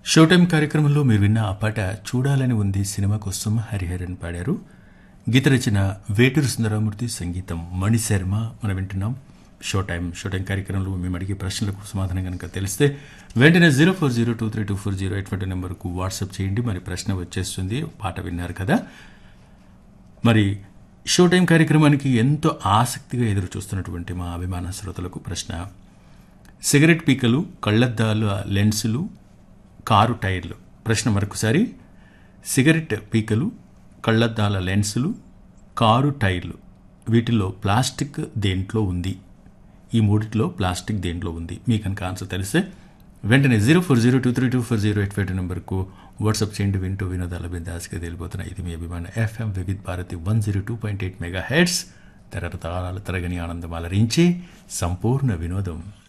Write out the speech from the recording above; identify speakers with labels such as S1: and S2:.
S1: show time కార్యక్రమంలో మీరు విన్న ఆ పాట చూడాలని ఉంది సినిమా కోసం హరిహరన్ పాడారు గీత రచన వేటూరు సుందరమూర్తి సంగీతం మణిశర్మ మనం వింటున్నాం షో టైం షో టైం కార్యక్రమంలో మేము అడిగే ప్రశ్నలకు సమాధానం కనుక తెలిస్తే వెంటనే zero four zero two three two four zero ఎటువంటి నెంబర్కు వాట్సాప్ చేయండి మరి ప్రశ్న వచ్చేస్తుంది పాట విన్నారు కదా మరి షో టైం కార్యక్రమానికి ఎంతో ఆసక్తిగా ఎదురు చూస్తున్నటువంటి మా అభిమాన శ్రోతలకు ప్రశ్న సిగరెట్ పీకలు కళ్ళద్దాల లెన్సులు కారు టైర్లు ప్రశ్న మరొకసారి సిగరెట్ పీకలు కళ్ళద్దాల లెన్సులు కారు టైర్లు వీటిలో ప్లాస్టిక్ దేంట్లో ఉంది ఈ మూడిట్లో ప్లాస్టిక్ దేంట్లో ఉంది మీ కనుక ఆన్సర్ తెలిస్తే వెంటనే zero four zero two three two four zero eight five నెంబర్కు వాట్సాప్ చేయండి వింటూ వినోదాల బిందాస్గా తెలిపోతున్న ఇది మీ అభిమాన FM Vividh Bharati one zero two point eight megahertz తరతరాల తరగని ఆనందం అలరించి సంపూర్ణ వినోదం